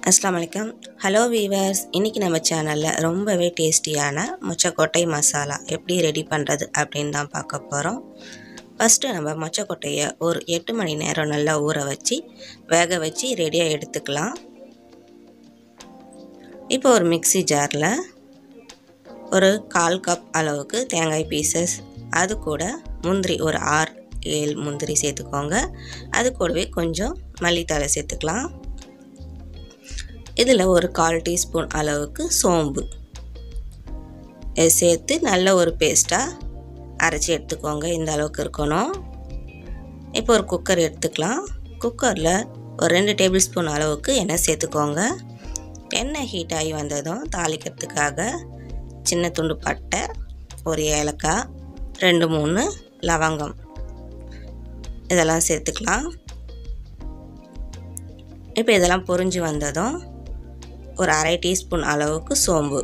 அஸ்லாம் வலைக்கம் hello viewers இன்றைக்கி நம்ம சேனலில் ரொம்பவே டேஸ்டியான மொச்சக்கொட்டை மசாலா எப்படி ரெடி பண்ணுறது அப்படின்னு தான் பார்க்க போகிறோம் ஃபஸ்ட்டு நம்ம மொச்சக்கொட்டையை ஒரு எட்டு மணி நேரம் நல்லா ஊற வச்சு வேக வச்சு ரெடியாக எடுத்துக்கலாம் இப்போ ஒரு மிக்ஸி ஜாரில் ஒரு கால் கப் அளவுக்கு தேங்காய் பீசஸ் அது கூட முந்திரி ஒரு ஆறு ஏழு முந்திரி சேர்த்துக்கோங்க அது கூடவே கொஞ்சம் மல்லித்தழை சேர்த்துக்கலாம் இதில் ஒரு கால் டீஸ்பூன் அளவுக்கு சோம்பு இதை சேர்த்து நல்ல ஒரு பேஸ்ட்டாக அரைச்சி எடுத்துக்கோங்க இந்த அளவுக்கு இருக்கணும் இப்போ ஒரு குக்கர் எடுத்துக்கலாம் குக்கரில் ஒரு ரெண்டு டேபிள் ஸ்பூன் அளவுக்கு எண்ணெய் சேர்த்துக்கோங்க எண்ணெய் ஹீட் ஆகி வந்ததும் தாளிக்கிறதுக்காக சின்ன துண்டு பட்டை ஒரு ஏலக்காய் ரெண்டு மூணு லவங்கம் இதெல்லாம் சேர்த்துக்கலாம் இப்போ இதெல்லாம் பொரிஞ்சு வந்ததும் ஒரு அரை டீஸ்பூன் அளவுக்கு சோம்பு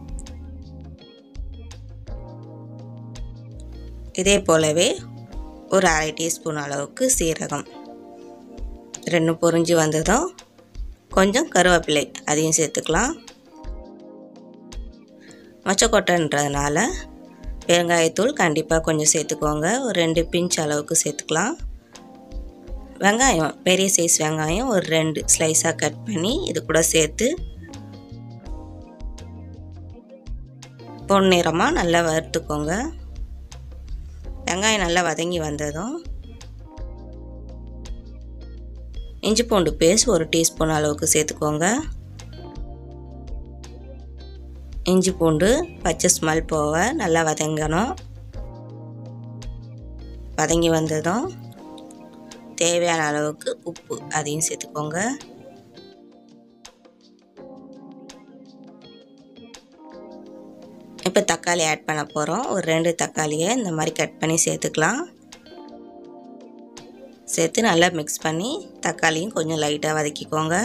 இதே போலவே ஒரு அரை டீஸ்பூன் அளவுக்கு சீரகம் ரெண்டும் பொரிஞ்சு வந்ததும் கொஞ்சம் கருவேப்பிலை அதையும் சேர்த்துக்கலாம் மொச்சக்கொட்டைன்றதுனால பெருங்காயத்தூள் கண்டிப்பாக கொஞ்சம் சேர்த்துக்கோங்க ஒரு ரெண்டு பிஞ்ச் அளவுக்கு சேர்த்துக்கலாம் வெங்காயம் பெரிய சைஸ் வெங்காயம் ஒரு ரெண்டு ஸ்லைஸாக கட் பண்ணி இது கூட சேர்த்து பொன்னிறமாக நல்லா வறுத்துக்கோங்க வெங்காயம் நல்லா வதங்கி வந்ததும் இஞ்சி பூண்டு பேஸ்ட் ஒரு டீஸ்பூன் அளவுக்கு சேர்த்துக்கோங்க இஞ்சி பூண்டு பச்சை ஸ்மெல் போக நல்லா வதங்கணும் வதங்கி வந்ததும் தேவையான அளவுக்கு உப்பு அதையும் சேர்த்துக்கோங்க இப்போ தக்காளி ஆட் பண்ண போகிறோம் ஒரு ரெண்டு தக்காளியை இந்த மாதிரி கட் பண்ணி சேர்த்துக்கலாம் சேர்த்து நல்லா மிக்ஸ் பண்ணி தக்காளியும் கொஞ்சம் லைட்டாக வதக்கிக்கோங்க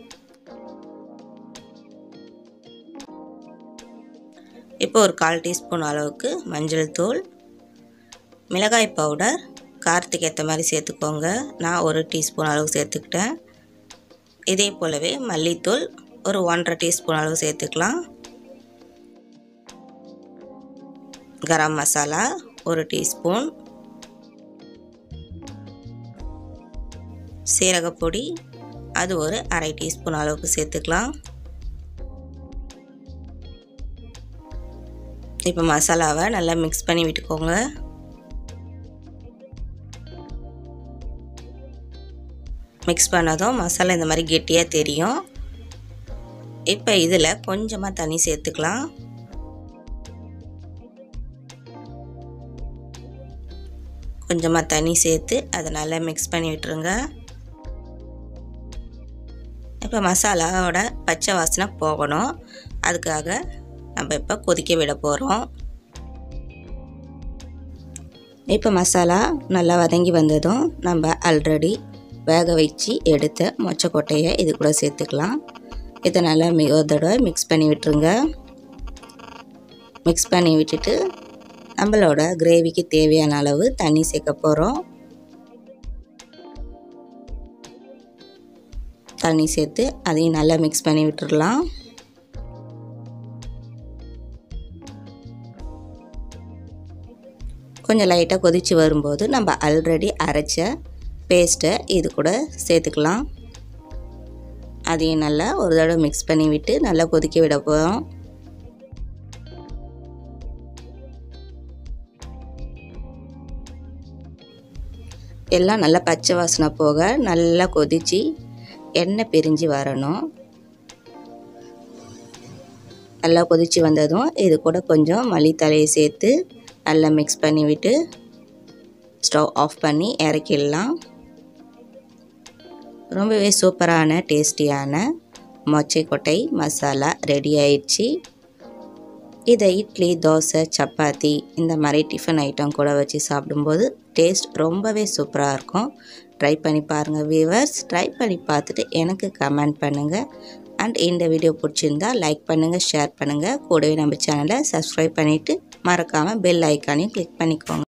இப்போ ஒரு கால் டீஸ்பூன் அளவுக்கு மஞ்சள் தூள் மிளகாய் பவுடர் காரத்துக்கு ஏற்ற மாதிரி சேர்த்துக்கோங்க நான் ஒரு டீஸ்பூன் அளவு சேர்த்துக்கிட்டேன் இதே போலவே மல்லித்தூள் ஒரு ஒன்றரை டீஸ்பூன் அளவு சேர்த்துக்கலாம் கரம் மசாலா ஒரு டீஸ்பூன் சீரகப்பொடி அது ஒரு அரை டீஸ்பூன் அளவுக்கு சேர்த்துக்கலாம் இப்போ மசாலாவை நல்லா மிக்ஸ் பண்ணி விட்டுக்கோங்க மிக்ஸ் பண்ணதும் மசாலா இந்த மாதிரி கெட்டியாக தெரியும் இப்போ இதில் கொஞ்சமாக தண்ணி சேர்த்துக்கலாம் கொஞ்சமாக தண்ணி சேர்த்து அதை நல்லா மிக்ஸ் பண்ணி விட்டுருங்க இப்போ மசாலாவோட பச்சை வாசனை போகணும் அதுக்காக நம்ம இப்போ கொதிக்க விட போகிறோம் இப்போ மசாலா நல்லா வதங்கி வந்ததும் நம்ம ஆல்ரெடி வேக வச்சு எடுத்த மொச்சக்கொட்டையை இது கூட சேர்த்துக்கலாம் இதை நல்லா மிகத்தோட மிக்ஸ் பண்ணி விட்டுருங்க மிக்ஸ் பண்ணி விட்டுட்டு நம்மளோட கிரேவிக்கு தேவையான அளவு தண்ணி சேர்க்க போகிறோம் தண்ணி சேர்த்து அதையும் நல்லா மிக்ஸ் பண்ணி விட்டுடலாம் கொஞ்சம் லைட்டாக கொதித்து வரும்போது நம்ம ஆல்ரெடி அரைச்ச பேஸ்ட்டை இது கூட சேர்த்துக்கலாம் அதையும் நல்லா ஒரு தடவை மிக்ஸ் பண்ணி விட்டு நல்லா கொதிக்க விட போகிறோம் எல்லாம் நல்லா பச்சை வாசனை போக நல்லா கொதித்து எண்ணெய் பிரிஞ்சு வரணும் நல்லா கொதித்து வந்ததும் இது கூட கொஞ்சம் மல்லித்தலையை சேர்த்து நல்லா மிக்ஸ் பண்ணி விட்டு ஸ்டவ் ஆஃப் பண்ணி இறக்கிடலாம் ரொம்பவே சூப்பரான டேஸ்டியான மொச்சைக்கொட்டை மசாலா ரெடி ஆயிடுச்சு இதை இட்லி தோசை சப்பாத்தி இந்த மாதிரி டிஃபன் ஐட்டம் கூட வச்சு சாப்பிடும்போது டேஸ்ட் ரொம்பவே சூப்பராக இருக்கும் ட்ரை பண்ணி பாருங்கள் வியூவர்ஸ் ட்ரை பண்ணி பார்த்துட்டு எனக்கு கமெண்ட் பண்ணுங்கள் அண்ட் இந்த வீடியோ பிடிச்சிருந்தா லைக் பண்ணுங்கள் ஷேர் பண்ணுங்கள் கூடவே நம்ம சேனலை சப்ஸ்கிரைப் பண்ணிவிட்டு மறக்காமல் பெல் ஐக்கானையும் கிளிக் பண்ணிக்கோங்க